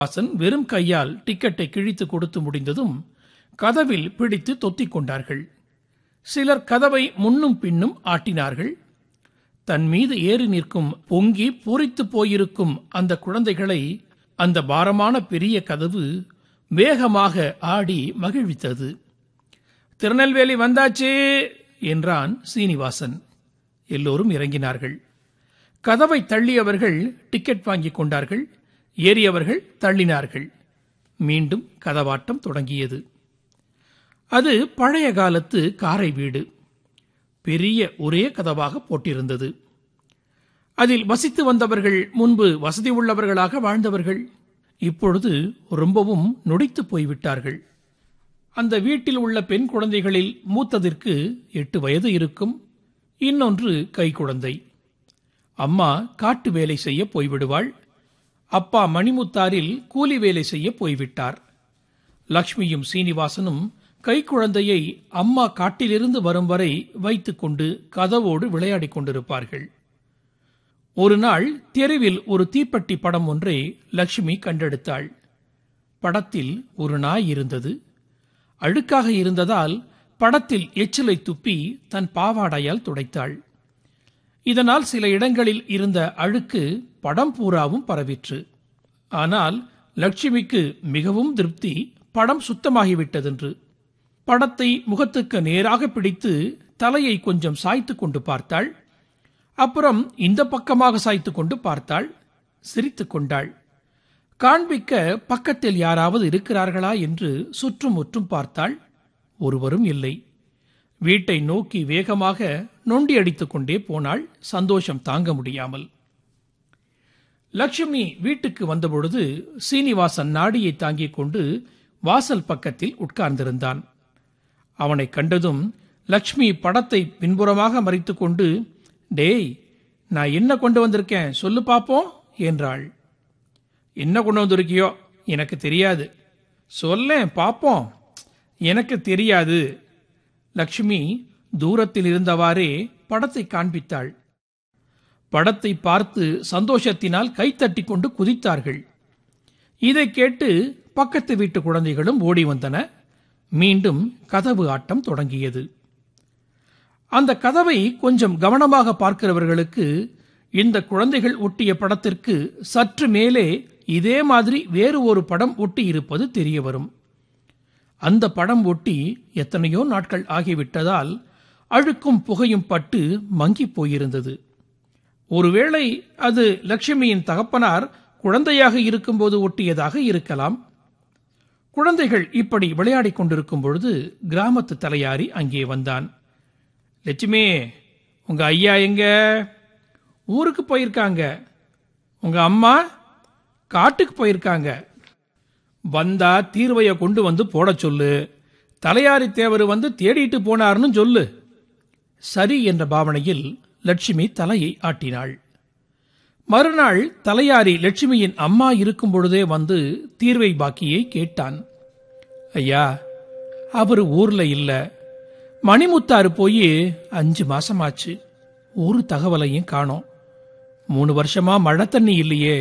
வாசன் வெறும் கையால் டிக்கெட்டை கிழித்து கொடுத்து முடிந்ததும் கதவில் பிடித்து தொத்திக் கொண்டார்கள் சிலர் கதவை முன்னும் பின்னும் ஆட்டினார்கள் தன் மீது ஏறி நிற்கும் பொங்கி பூரித்து போயிருக்கும் அந்த குழந்தைகளை அந்த பாரமான பெரிய கதவு வேகமாக ஆடி மகிழ்வித்தது திருநெல்வேலி வந்தாச்சு என்றான் சீனிவாசன் எல்லோரும் இறங்கினார்கள் கதவை தள்ளியவர்கள் டிக்கெட் வாங்கிக் கொண்டார்கள் ஏறியவர்கள் தள்ளினார்கள் மீண்டும் கதவாட்டம் தொடங்கியது அது பழைய காலத்து காரை வீடு பெரிய ஒரே கதவாக போட்டிருந்தது அதில் வசித்து வந்தவர்கள் முன்பு வசதி உள்ளவர்களாக வாழ்ந்தவர்கள் இப்பொழுது ரொம்பவும் நொடித்து போய்விட்டார்கள் அந்த வீட்டில் உள்ள பெண் குழந்தைகளில் மூத்ததிற்கு எட்டு வயது இருக்கும் இன்னொன்று கை குழந்தை அம்மா காட்டு வேலை செய்ய போய்விடுவாள் அப்பா மணிமுத்தாரில் கூலி வேலை செய்ய போய்விட்டார் லக்ஷ்மியும் சீனிவாசனும் கைக்குழந்தையை அம்மா காட்டிலிருந்து வரும் வரை வைத்துக்கொண்டு கதவோடு விளையாடிக் கொண்டிருப்பார்கள் ஒரு நாள் தெருவில் ஒரு தீப்பெட்டி படம் ஒன்றை லக்ஷ்மி கண்டெடுத்தாள் படத்தில் ஒரு நாய் இருந்தது அழுக்காக இருந்ததால் படத்தில் எச்சிலை துப்பி தன் பாவாடையால் துடைத்தாள் இதனால் சில இடங்களில் இருந்த அழுக்கு படம் பூராவும் பரவிற்று ஆனால் லட்சுமிக்கு மிகவும் திருப்தி படம் சுத்தமாகிவிட்டதென்று படத்தை முகத்துக்கு நேராக பிடித்து தலையை கொஞ்சம் சாய்த்து கொண்டு பார்த்தாள் அப்புறம் இந்த பக்கமாக சாய்த்து கொண்டு பார்த்தாள் சிரித்துக் கொண்டாள் காண்பிக்க பக்கத்தில் யாராவது இருக்கிறார்களா என்று சுற்றும் முற்றும் பார்த்தாள் ஒருவரும் இல்லை வீட்டை நோக்கி வேகமாக நொண்டி அடித்துக் கொண்டே போனாள் சந்தோஷம் தாங்க முடியாமல் லட்சுமி வீட்டுக்கு வந்தபொழுது சீனிவாசன் நாடியை தாங்கிக் கொண்டு வாசல் பக்கத்தில் உட்கார்ந்திருந்தான் அவனை கண்டதும் லட்சுமி படத்தை பின்புறமாக மறைத்துக் கொண்டு டேய் நான் என்ன கொண்டு வந்திருக்கேன் சொல்லு பாப்போம் என்றாள் என்ன கொண்டு வந்திருக்கியோ எனக்கு தெரியாது சொல்லேன் பாப்போம் எனக்கு தெரியாது லக்ஷ்மி தூரத்தில் இருந்தவாறே படத்தை காண்பித்தாள் படத்தை பார்த்து சந்தோஷத்தினால் கைத்தட்டி கொண்டு குதித்தார்கள் இதை கேட்டு பக்கத்து வீட்டு குழந்தைகளும் ஓடி வந்தன மீண்டும் கதவு ஆட்டம் தொடங்கியது அந்த கதவை கொஞ்சம் கவனமாக பார்க்கிறவர்களுக்கு இந்த குழந்தைகள் ஒட்டிய படத்திற்கு சற்று மேலே இதே மாதிரி வேறு ஒரு படம் ஒட்டி இருப்பது தெரிய வரும் அந்த படம் ஒட்டி எத்தனையோ நாட்கள் ஆகிவிட்டதால் அழுக்கும் புகையும் பட்டு மங்கிப் போயிருந்தது ஒருவேளை அது லட்சுமியின் தகப்பனார் குழந்தையாக இருக்கும்போது ஒட்டியதாக இருக்கலாம் குழந்தைகள் இப்படி விளையாடிக் கொண்டிருக்கும் பொழுது கிராமத்து தலையாரி அங்கே வந்தான் லட்சுமி உங்க ஐயா எங்க ஊருக்கு போயிருக்காங்க உங்க அம்மா காட்டுக்கு போயிருக்காங்க வந்தா தீர்வைய கொண்டு வந்து போட சொல்லு தலையாரி தேவர் வந்து தேடிட்டு போனார்னு சொல்லு சரி என்ற பாவனையில் லட்சுமி தலையை ஆட்டினாள் மறுநாள் தலையாரி லட்சுமியின் அம்மா இருக்கும் பொழுதே வந்து தீர்வை பாக்கியை கேட்டான் ஐயா அவர் ஊர்ல இல்ல மணிமுத்தாறு போய் அஞ்சு மாசமாச்சு ஒரு தகவலையும் காணோம் மூணு வருஷமா மழை தண்ணி இல்லையே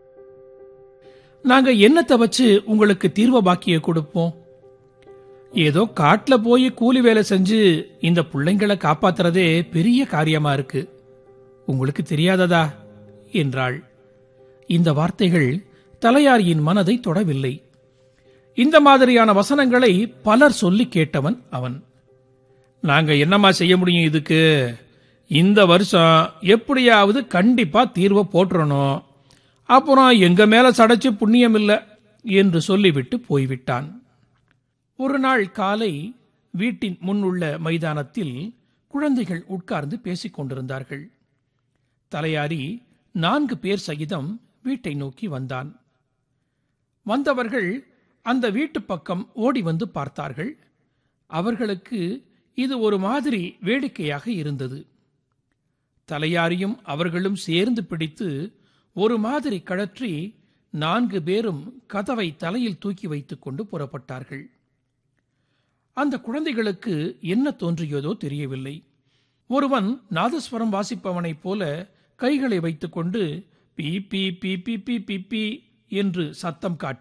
நாங்க என்னத்தை வச்சு உங்களுக்கு தீர்வ பாக்கிய கொடுப்போம் ஏதோ காட்டுல போய் கூலி வேலை செஞ்சு இந்த பிள்ளைங்களை காப்பாத்துறதே பெரிய காரியமா இருக்கு உங்களுக்கு தெரியாததா என்றாள் இந்த வார்த்தைகள் தலையாரியின் மனதை தொடவில்லை இந்த மாதிரியான வசனங்களை பலர் சொல்லி கேட்டவன் அவன் நாங்க என்னமா செய்ய முடியும் இதுக்கு இந்த வருஷம் எப்படியாவது கண்டிப்பா தீர்வை போட்டுறணும் அப்புறம் எங்க மேல சடைச்சு புண்ணியம் இல்ல என்று சொல்லிவிட்டு போய்விட்டான் ஒரு நாள் காலை வீட்டின் முன் உள்ள மைதானத்தில் குழந்தைகள் உட்கார்ந்து பேசிக் கொண்டிருந்தார்கள் தலையாரி நான்கு பேர் சகிதம் வீட்டை நோக்கி வந்தான் வந்தவர்கள் அந்த வீட்டு பக்கம் ஓடி வந்து பார்த்தார்கள் அவர்களுக்கு இது ஒரு மாதிரி வேடிக்கையாக இருந்தது தலையாரியும் அவர்களும் சேர்ந்து பிடித்து ஒரு மாதிரி கழற்றி நான்கு பேரும் கதவை தலையில் தூக்கி வைத்துக் கொண்டு புறப்பட்டார்கள் அந்த குழந்தைகளுக்கு என்ன தோன்றியதோ தெரியவில்லை ஒருவன் நாதஸ்வரம் வாசிப்பவனைப் போல கைகளை வைத்துக்கொண்டு பீ பீ பீ பீ பீ பீ பீ என்று சத்தம் காட்டி